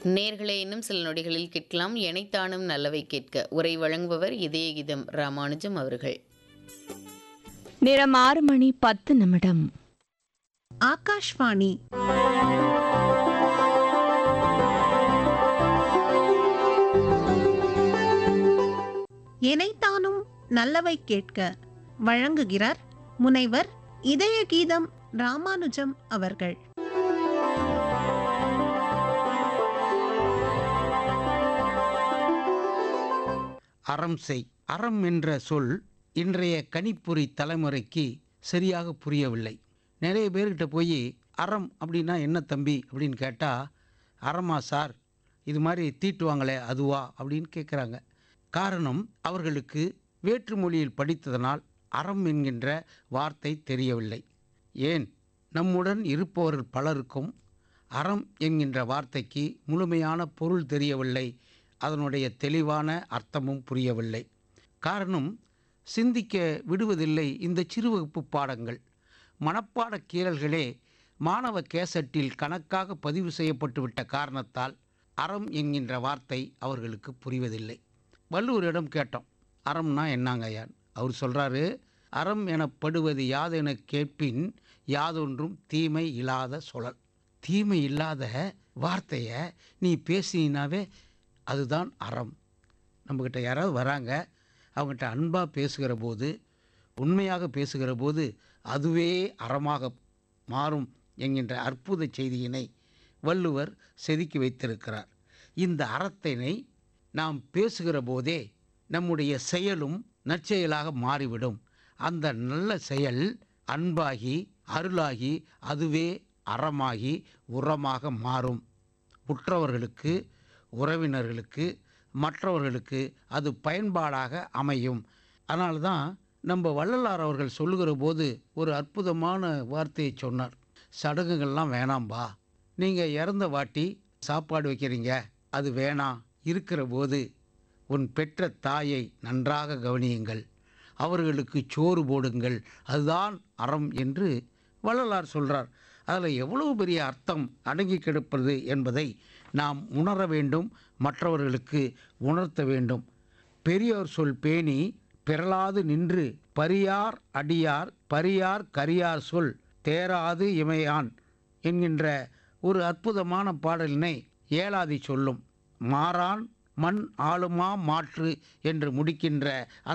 நேர்களே இன்னும் சில நொடிகளில் கேட்கலாம் எனைத்தானும் நல்லவை கேட்க உரை வழங்குபவர் இதயகிதம் ராமானுஜம் அவர்கள் நேரம் ஆறு மணி பத்து நிமிடம் ஆகாஷ்வாணி எனைத்தானும் நல்லவை கேட்க வழங்குகிறார் முனைவர் இதயகீதம் ராமானுஜம் அவர்கள் அறம் செய் அறம் என்ற சொல் இன்றைய கணிப்பொறி தலைமுறைக்கு சரியாக புரியவில்லை நிறைய பேர்கிட்ட போய் அறம் அப்படின்னா என்ன தம்பி அப்படின்னு கேட்டால் அறமா சார் இது மாதிரி தீட்டுவாங்களே அதுவா அப்படின்னு கேட்குறாங்க காரணம் அவர்களுக்கு வேற்று மொழியில் படித்ததனால் அறம் என்கின்ற வார்த்தை தெரியவில்லை ஏன் நம்முடன் இருப்பவர்கள் பலருக்கும் அறம் என்கின்ற வார்த்தைக்கு முழுமையான பொருள் தெரியவில்லை அதனுடைய தெளிவான அர்த்தமும் புரியவில்லை காரணம் சிந்திக்க விடுவதில்லை இந்த சிறுவகுப்பு பாடங்கள் மனப்பாட கீறல்களே மாணவ கேசட்டில் கணக்காக பதிவு செய்யப்பட்டுவிட்ட காரணத்தால் அறம் என்கின்ற வார்த்தை அவர்களுக்கு புரிவதில்லை வள்ளுவரிடம் கேட்டோம் அறம்னா என்னங்கய்யான் அவர் சொல்கிறாரு அறம் எனப்படுவது யாதென கேட்பின் யாதொன்றும் தீமை இல்லாத சொலல் தீமை இல்லாத வார்த்தையை நீ பேசினாவே அதுதான் அறம் நம்மக்கிட்ட யாராவது வராங்க அவங்ககிட்ட அன்பாக பேசுகிற போது உண்மையாக பேசுகிற போது அதுவே அறமாக மாறும் என்கின்ற அற்புத செய்தியினை வள்ளுவர் செதுக்கி வைத்திருக்கிறார் இந்த அறத்தினை நாம் பேசுகிற போதே நம்முடைய செயலும் நற்செயலாக மாறிவிடும் அந்த நல்ல செயல் அன்பாகி அருளாகி அதுவே அறமாகி உரமாக மாறும் உற்றவர்களுக்கு உறவினர்களுக்கு மற்றவர்களுக்கு அது பயன்பாடாக அமையும் அதனால தான் நம்ம வள்ளலார் அவர்கள் சொல்லுகிற போது ஒரு அற்புதமான வார்த்தையை சொன்னார் சடங்குகள்லாம் வேணாம்பா நீங்கள் இறந்த வாட்டி சாப்பாடு வைக்கிறீங்க அது வேணாம் இருக்கிற போது உன் பெற்ற தாயை நன்றாக கவனியுங்கள் அவர்களுக்கு சோறு போடுங்கள் அதுதான் அறம் என்று வள்ளலார் சொல்கிறார் அதில் எவ்வளவு பெரிய அர்த்தம் அடங்கி கிடப்பது என்பதை நாம் உணர வேண்டும் மற்றவர்களுக்கு உணர்த்த வேண்டும் பெரியோர் சொல் பேணி பிறலாது நின்று பரியார் அடியார் பரியார் கரியார் சொல் தேராது இமையான் என்கின்ற ஒரு அற்புதமான பாடலினை ஏலாதி சொல்லும் மாறான் மண் ஆளுமா மாற்று என்று முடிக்கின்ற